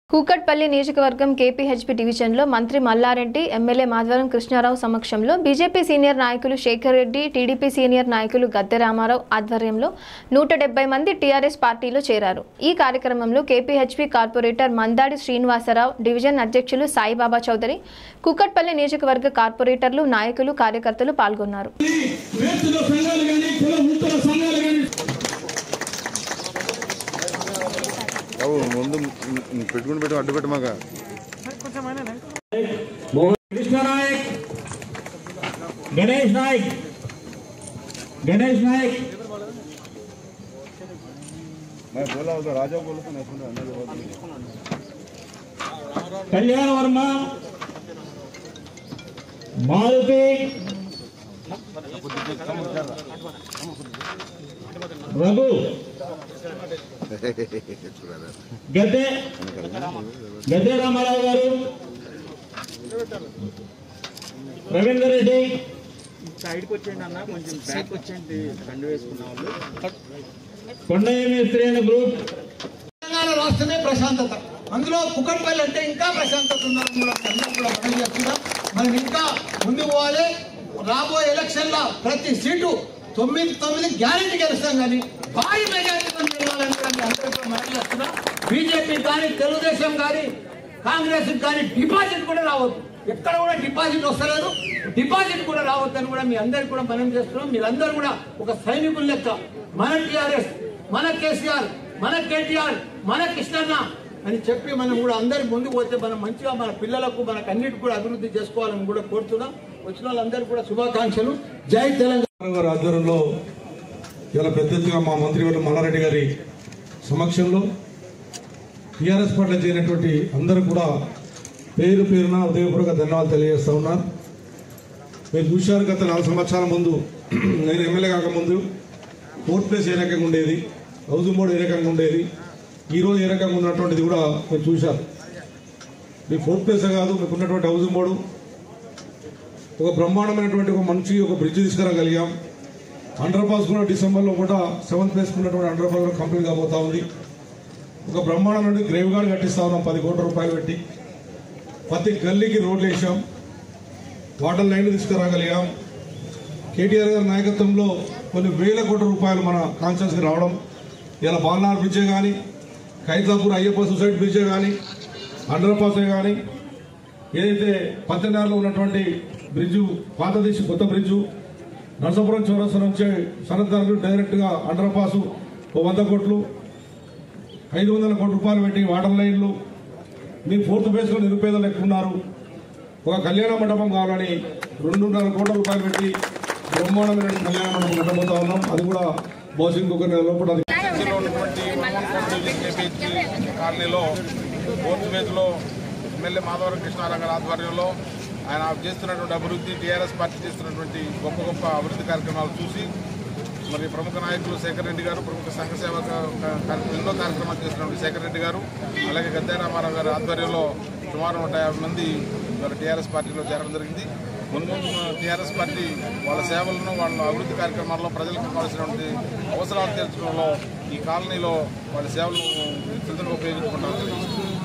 కూకట్పల్లి నియోజకవర్గం కేపీహెచ్పీ డివిజన్లో మంత్రి మల్లారెడ్డి ఎమ్మెల్యే మాధవరం కృష్ణారావు సమక్షంలో బీజేపీ సీనియర్ నాయకులు శేఖర్ రెడ్డి టీడీపీ సీనియర్ నాయకులు గద్దె రామారావు ఆధ్వర్యంలో నూట డెబ్బై మంది టీఆర్ఎస్ పార్టీలో చేరారు ఈ కార్యక్రమంలో KPHB corporator Mandadi Srinivasarao division అధ్యక్షులు సాయిబాబా చౌదరి కూకట్పల్లి నియోజకవర్గ కార్పొరేటర్లు నాయకులు కార్యకర్తలు పాల్గొన్నారు వేస్తున్న సంఘాలు కానీ కుల వృత్తుల సంఘాలు కానీ బాబు ముందు పెట్టుకుని పెట్టు అడ్డు పెట్టమాక కృష్ణ నాయక్ గణేష్ నాయక్ గణేష్ నాయక్ मैं बोला उधर राजा बोला था मैं सुना नहीं बोला కళ్యాణ వర్మ మారుతి రఘు గద్దె గద్దె రామారావు గారు రవీందర్ రెడ్డి సైడ్కి వచ్చేయండి అన్న కొంచెం బ్యాక్ వచ్చేయండి కండు వేసుకున్న వాళ్ళు కొండయ్య మేస్త్రి అనే గ్రూప్ తెలంగాణ రాష్ట్రమే ప్రశాంతత అందులో కుకట్పల్లి అంటే ఇంకా ప్రశాంతత ఉందని కూడా అందరం కూడా మనం చెప్తున్నాం మనం ఇంకా ముందుకు పోవాలి రాబోయే ఎలక్షన్ లో ప్రతి సీటు తొమ్మిది తొమ్మిది గ్యారెంటీ గెలుస్తాం కానీ భారీ మెజారిటీతో గెలవాలని కూడా మీ అందరూ కూడా మనం చేస్తున్నాం బీజేపీ కానీ తెలుగుదేశం కానీ కాంగ్రెస్ కానీ డిపాజిట్ కూడా రావద్దు ఎక్కడ కూడా డిపాజిట్ వస్తలేదు డిపాజిట్ కూడా రావద్దని కూడా మీ అందరికి కూడా మనం చేస్తున్నాం మీరందరూ కూడా ఒక సైనికుల లెక్క మన టిఆర్ఎస్ మన కేసీఆర్ మన కేటీఆర్ మన కృష్ణన్న అని చెప్పి మనం కూడా అందరి ముందుకు పోతే మనం మంచిగా మన పిల్లలకు మనకు అన్నిటి కూడా అభివృద్ధి చేసుకోవాలని కూడా కోరుతున్నాం వచ్చిన వాళ్ళందరూ కూడా శుభాకాంక్షలు జై తెలంగాణ గారి ఆధ్వర్యంలో ఇలా పెద్ద ఎత్తుగా మా మంత్రివర్గ మల్లారెడ్డి గారి సమక్షంలో టీఆర్ఎస్ పార్టీలో చేరినటువంటి అందరూ కూడా పేరు పేరున ఉదయపూర్వక ధన్యవాదాలు తెలియజేస్తా ఉన్నారు మీరు చూశారు గత నాలుగు సంవత్సరాల ముందు నేను ఎమ్మెల్యే కాకముందు కోర్ట్ ప్లేస్ ఏ రకంగా ఉండేది హౌసింగ్ బోర్డు ఏ రకంగా ఉండేది ఈరోజు ఏ రకంగా ఉన్నటువంటిది కూడా మీరు చూశారు మీ ఫోర్త్ ప్లేస్ కాదు మీకు ఉన్నటువంటి హౌసింగ్ బోర్డు ఒక బ్రహ్మాండమైనటువంటి ఒక మంచి ఒక బ్రిడ్జ్ తీసుకురాగలిగాం అండర్ పాస్ కూడా డిసెంబర్లో కూడా సెవెంత్ ప్లేస్ ఉన్నటువంటి అండర్ పాస్ కూడా కంప్లీట్ కాబోతా ఉంది ఒక బ్రహ్మాండమైన గ్రేవ్ గార్డ్ కట్టిస్తా ఉన్నాం పది కోట్ల రూపాయలు పెట్టి ప్రతి గల్లీకి రోడ్లు వేసాం వాటర్ లైన్లు తీసుకురాగలిగాం కేటీఆర్ గారి నాయకత్వంలో కొన్ని వేల కోట్ల రూపాయలు మన కాన్షియస్కి రావడం ఇలా బాలనార్ బ్రిడ్జే కానీ ఖైతాపూర్ అయ్యప్ప సొసైటీ బ్రిడ్జే కానీ అండర్ పాసే కానీ ఏదైతే పత్తెనారులో ఉన్నటువంటి బ్రిడ్జు పాత తీసి కొత్త బ్రిడ్జు నరసాపురం చౌరస్తా నుంచి సనత్దారులు డైరెక్ట్గా అండర్ పాసు ఓ వంద కోట్లు ఐదు వందల కోట్ల రూపాయలు పెట్టి వాటర్ లైన్లు మీ ఫోర్త్ బేస్లో నిరుపేదలు ఎక్కువ ఉన్నారు ఒక కళ్యాణ మండపం కావాలని రెండున్నర కోట్ల రూపాయలు పెట్టి బ్రహ్మాండమైన కళ్యాణ మండపం కట్టబోతా ఉన్నాం అది కూడా బహుశా ఇంకొక నెల లోపల అది లో ఉన్నటువంటి కేపీహెచ్పీ కాలనీలో ఫోర్త్ ఫేజ్లో ఎమ్మెల్యే మాధవరం కృష్ణారావు గారి ఆధ్వర్యంలో ఆయన చేస్తున్నటువంటి అభివృద్ధి టీఆర్ఎస్ పార్టీ చేస్తున్నటువంటి గొప్ప గొప్ప అభివృద్ధి కార్యక్రమాలు చూసి మరి ప్రముఖ నాయకులు శేఖర్ రెడ్డి గారు ప్రముఖ సంఘ సేవ ఎన్నో కార్యక్రమాలు చేస్తున్నటువంటి శేఖర్ రెడ్డి గారు అలాగే గద్దె రామారావు గారి ఆధ్వర్యంలో సుమారు నూట యాభై మంది మరి టీఆర్ఎస్ పార్టీలో చేరడం జరిగింది ముందు టీఆర్ఎస్ పార్టీ వాళ్ళ సేవలను వాళ్ళ అభివృద్ధి కార్యక్రమాల్లో ప్రజలకు కావాల్సినటువంటి అవసరాలు తీర్చడంలో ఈ కాలనీలో వాళ్ళ సేవలను విస్తృతంగా ఉపయోగించుకుంటామని తెలియజేస్తున్నాను